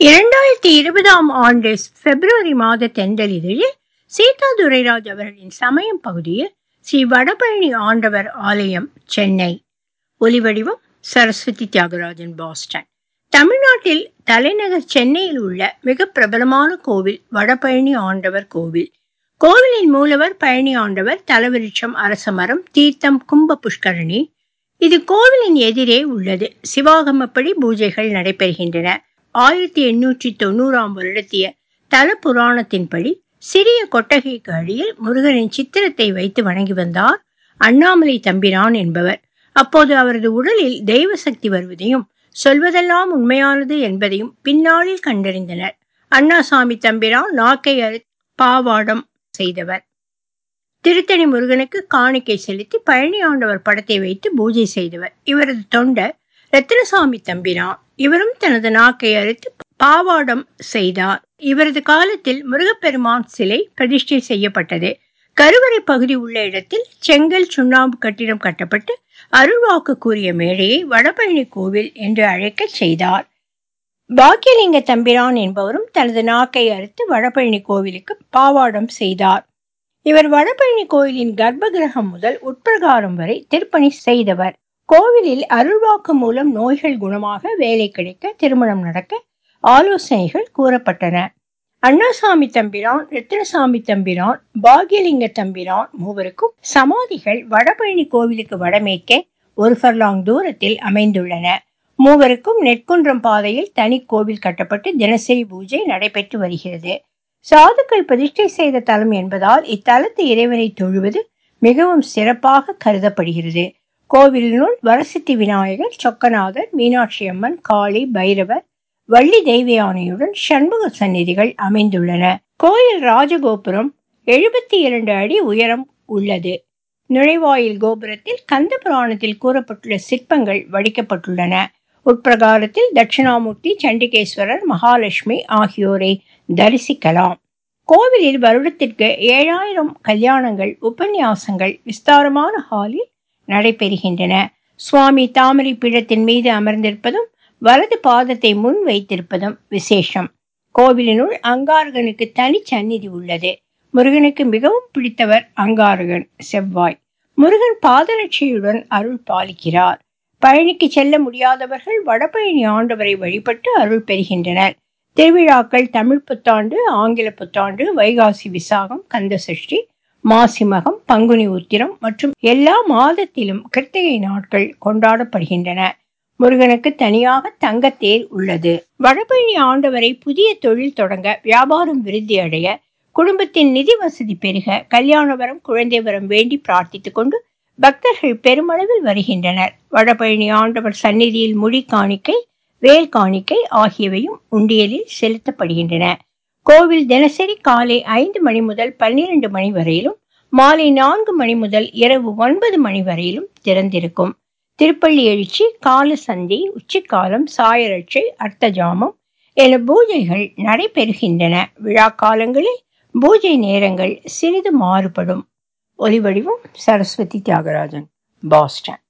இரண்டாயிரத்தி இருபதாம் ஆண்டு பிப்ரவரி மாத தென்றலிதழில் சீதா துரைராஜ் அவர்களின் சமயம் பகுதியில் ஸ்ரீ வடபழனி ஆண்டவர் ஆலயம் சென்னை ஒலிவடிவம் சரஸ்வதி தியாகராஜன் பாஸ்டன் தமிழ்நாட்டில் தலைநகர் சென்னையில் உள்ள மிக பிரபலமான கோவில் வடபழனி ஆண்டவர் கோவில் கோவிலின் மூலவர் பழனி ஆண்டவர் தலவிருட்சம் அரசமரம் தீர்த்தம் கும்ப புஷ்கரணி இது கோவிலின் எதிரே உள்ளது சிவாகமப்படி பூஜைகள் நடைபெறுகின்றன ஆயிரத்தி எண்ணூற்றி தொண்ணூறாம் வருடத்திய தல புராணத்தின்படி சிறிய கொட்டகைக்கு அடியில் முருகனின் சித்திரத்தை வைத்து வணங்கி வந்தார் அண்ணாமலை தம்பிரான் என்பவர் அப்போது அவரது உடலில் தெய்வ சக்தி வருவதையும் சொல்வதெல்லாம் உண்மையானது என்பதையும் பின்னாளில் கண்டறிந்தனர் அண்ணாசாமி தம்பிரான் நாக்கை அறு பாவாடம் செய்தவர் திருத்தணி முருகனுக்கு காணிக்கை செலுத்தி பழனி ஆண்டவர் படத்தை வைத்து பூஜை செய்தவர் இவரது தொண்டர் ரத்தினசாமி தம்பிரான் இவரும் தனது நாக்கை அறுத்து பாவாடம் செய்தார் இவரது காலத்தில் முருகப்பெருமான் சிலை பிரதிஷ்டை செய்யப்பட்டது கருவறை பகுதி உள்ள இடத்தில் செங்கல் சுண்ணாம்பு கட்டிடம் கட்டப்பட்டு அருள்வாக்கு கூறிய மேடையை வடபழனி கோவில் என்று அழைக்க செய்தார் பாக்கியலிங்க தம்பிரான் என்பவரும் தனது நாக்கை அறுத்து வடபழனி கோவிலுக்கு பாவாடம் செய்தார் இவர் வடபழனி கோயிலின் கர்ப்ப கிரகம் முதல் உட்பிரகாரம் வரை திருப்பணி செய்தவர் கோவிலில் அருள்வாக்கு மூலம் நோய்கள் குணமாக வேலை கிடைக்க திருமணம் நடக்க ஆலோசனைகள் கூறப்பட்டன அண்ணாசாமி தம்பிரான் ரத்தினசாமி தம்பிரான் பாகியலிங்க தம்பிரான் மூவருக்கும் சமாதிகள் வடபழனி கோவிலுக்கு வடமேற்கே ஒரு ஃபர்லாங் தூரத்தில் அமைந்துள்ளன மூவருக்கும் நெற்குன்றம் பாதையில் தனி கோவில் கட்டப்பட்டு தினசரி பூஜை நடைபெற்று வருகிறது சாதுக்கள் பிரதிஷ்டை செய்த தலம் என்பதால் இத்தலத்து இறைவனை தொழுவது மிகவும் சிறப்பாக கருதப்படுகிறது கோவிலினுள் வரசித்தி விநாயகர் சொக்கநாதர் மீனாட்சி அம்மன் காளி பைரவர் வள்ளி தெய்வயானையுடன் சண்முக சந்நிதிகள் அமைந்துள்ளன கோயில் ராஜகோபுரம் எழுபத்தி இரண்டு அடி உயரம் உள்ளது நுழைவாயில் கோபுரத்தில் கந்த புராணத்தில் கூறப்பட்டுள்ள சிற்பங்கள் வடிக்கப்பட்டுள்ளன உட்பிரகாரத்தில் தட்சிணாமூர்த்தி சண்டிகேஸ்வரர் மகாலட்சுமி ஆகியோரை தரிசிக்கலாம் கோவிலில் வருடத்திற்கு ஏழாயிரம் கல்யாணங்கள் உபன்யாசங்கள் விஸ்தாரமான ஹாலில் நடைபெறுகின்றன சுவாமி தாமரை பீடத்தின் மீது அமர்ந்திருப்பதும் வலது பாதத்தை முன் வைத்திருப்பதும் விசேஷம் கோவிலினுள் அங்காரகனுக்கு தனி சந்நிதி உள்ளது முருகனுக்கு மிகவும் பிடித்தவர் அங்காரகன் செவ்வாய் முருகன் பாதரட்சியுடன் அருள் பாலிக்கிறார் பழனிக்கு செல்ல முடியாதவர்கள் வடபழனி ஆண்டவரை வழிபட்டு அருள் பெறுகின்றனர் திருவிழாக்கள் தமிழ் புத்தாண்டு ஆங்கில புத்தாண்டு வைகாசி விசாகம் கந்த சஷ்டி மாசிமகம் பங்குனி உத்திரம் மற்றும் எல்லா மாதத்திலும் கிருத்திகை நாட்கள் கொண்டாடப்படுகின்றன முருகனுக்கு தனியாக தங்கத்தேர் உள்ளது வடபழனி ஆண்டவரை புதிய தொழில் தொடங்க வியாபாரம் விருத்தி அடைய குடும்பத்தின் நிதி வசதி பெருக கல்யாண வரம் குழந்தை வரம் வேண்டி பிரார்த்தித்துக் கொண்டு பக்தர்கள் பெருமளவில் வருகின்றனர் வடபழனி ஆண்டவர் சந்நிதியில் முடி காணிக்கை வேல் காணிக்கை ஆகியவையும் உண்டியலில் செலுத்தப்படுகின்றன கோவில் தினசரி காலை ஐந்து மணி முதல் பன்னிரண்டு மணி வரையிலும் மாலை நான்கு மணி முதல் இரவு ஒன்பது மணி வரையிலும் திறந்திருக்கும் திருப்பள்ளி எழுச்சி கால சந்தி உச்சிக்காலம் சாயரட்சை அர்த்தஜாமம் என பூஜைகள் நடைபெறுகின்றன விழா காலங்களில் பூஜை நேரங்கள் சிறிது மாறுபடும் ஒலிவடிவம் சரஸ்வதி தியாகராஜன் பாஸ்டன்